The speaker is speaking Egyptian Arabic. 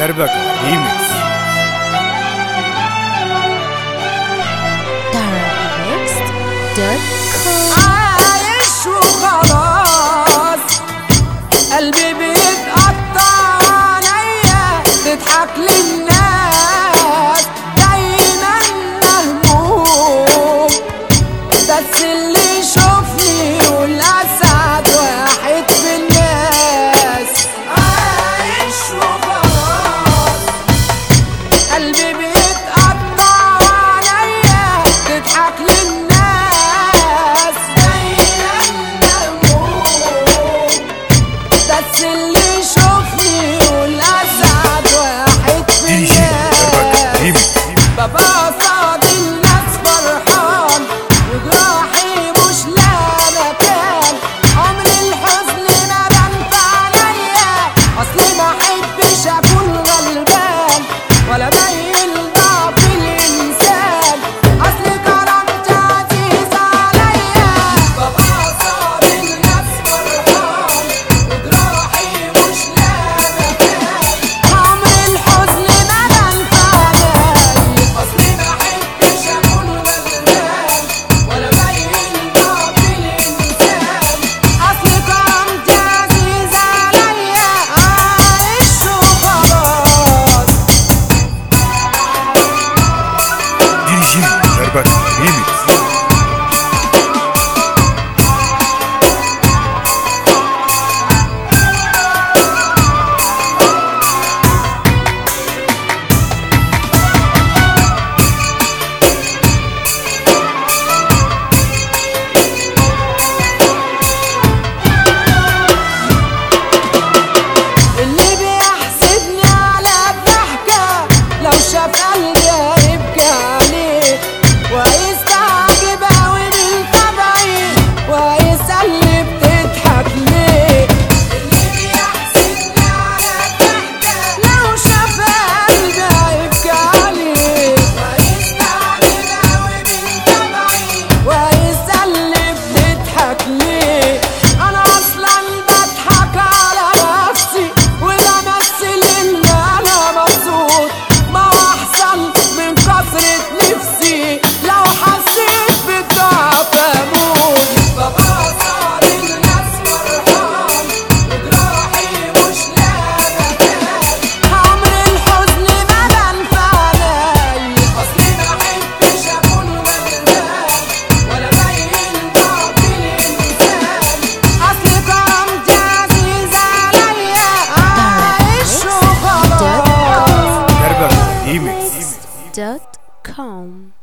دربك ريميكس Darabmixed.com عايش وخلاص قلبي بيتقطع عليا تضحك للناس دايما مهموم بس اللي يشوفني يقول اسعد واحد في الناس عايش وخلاص قلبي بيتقطع عليا تضحك للناس دايما مهموم بس اللي يشوفني يقول اسعد واحد في دي جي دربك الناس ريميكس بابا قصاد الناس فرحان وجراحي مش لا مكان عمر الحزن ما بنفع عليا اصلي ما احبش اكون غلبان ولا باين ضعف الانسان اصل كرامتي عزيز عليا بابا قصاد الناس فرحان وجراحي مش لا مكان عمر الحزن ما بنفع عليا اصلي ما احبش اكون غلبان ولا باين ضعف الانسان اصل كرامتي عزيز عليا عايش وخلاص دي جي دربك ريميكس اللي بيحسدني على الضحكة لو شاف قلبي هيبكي عليه ويستعجب أوي من طبعي ويسألني بتضحك ليه اللي بيحسدني على الضحكة لو شاف قلبي هيبكي عليه ويستعجب أوي من طبعي ويسألني بتضحك ليه أنا أصلا بضحك على نفسي وبمثل إن أنا مبسوط ما هو أحسن من كثرة نفسي لو حسيت بالضعف أموت ببقى صار الناس فرحان وجراحي مش لا مكان عمر الحزن ما بنفع علي أصلي ما أحبش أكون غلبان ولا باين ضعف الإنسان أصل كرامتي عزيز عليا عايش وخلاص دربك ريميكس dot com